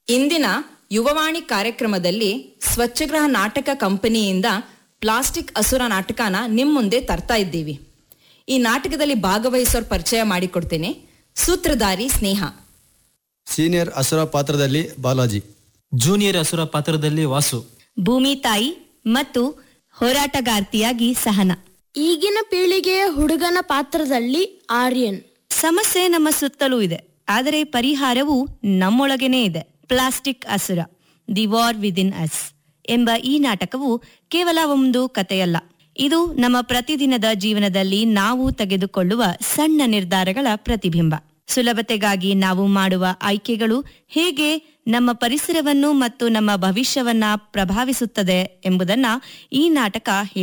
ಇಂದಿನ ಯುವವಾಣಿ ಕಾರ್ಯಕ್ರಮದಲ್ಲಿ ಸ್ವಚ್ಛಗ್ರಹ ನಾಟಕ ಕಂಪನಿಯಿಂದ ಪ್ಲಾಸ್ಟಿಕ್ ಅಸುರ ನಾಟಕನ ನಿಮ್ ಮುಂದೆ ತರ್ತಾ ಇದ್ದೀವಿ ಈ ನಾಟಕದಲ್ಲಿ ಭಾಗವಹಿಸೋರ್ ಪರಿಚಯ ಮಾಡಿಕೊಡ್ತೇನೆ ಸೂತ್ರಧಾರಿ ಸ್ನೇಹ ಸೀನಿಯರ್ ಅಸುರ ಪಾತ್ರದಲ್ಲಿ ಬಾಲಾಜಿ ಜೂನಿಯರ್ ಅಸುರ ಪಾತ್ರದಲ್ಲಿ ವಾಸು ಭೂಮಿ ತಾಯಿ ಮತ್ತು ಹೋರಾಟಗಾರ್ತಿಯಾಗಿ ಸಹನ ಈಗಿನ ಪೀಳಿಗೆಯ ಹುಡುಗನ ಪಾತ್ರದಲ್ಲಿ ಆರ್ಯನ್ ಸಮಸ್ಯೆ ನಮ್ಮ ಸುತ್ತಲೂ ಇದೆ ಆದರೆ ಪರಿಹಾರವು ನಮ್ಮೊಳಗೇನೇ ಇದೆ ಪ್ಲಾಸ್ಟಿಕ್ ಅಸುರ ದಿ ವಾರ್ ವಿದಿನ್ ಅಸ್ ಎಂಬ ಈ ನಾಟಕವು ಕೇವಲ ಒಂದು ಕಥೆಯಲ್ಲ ಇದು ನಮ್ಮ ಪ್ರತಿದಿನದ ಜೀವನದಲ್ಲಿ ನಾವು ತೆಗೆದುಕೊಳ್ಳುವ ಸಣ್ಣ ನಿರ್ಧಾರಗಳ ಪ್ರತಿಬಿಂಬ ಸುಲಭತೆಗಾಗಿ ನಾವು ಮಾಡುವ ಆಯ್ಕೆಗಳು ಹೇಗೆ ನಮ್ಮ ಪರಿಸರವನ್ನು ಮತ್ತು ನಮ್ಮ ಭವಿಷ್ಯವನ್ನ ಪ್ರಭಾವಿಸುತ್ತದೆ ಎಂಬುದನ್ನ ಈ ನಾಟಕ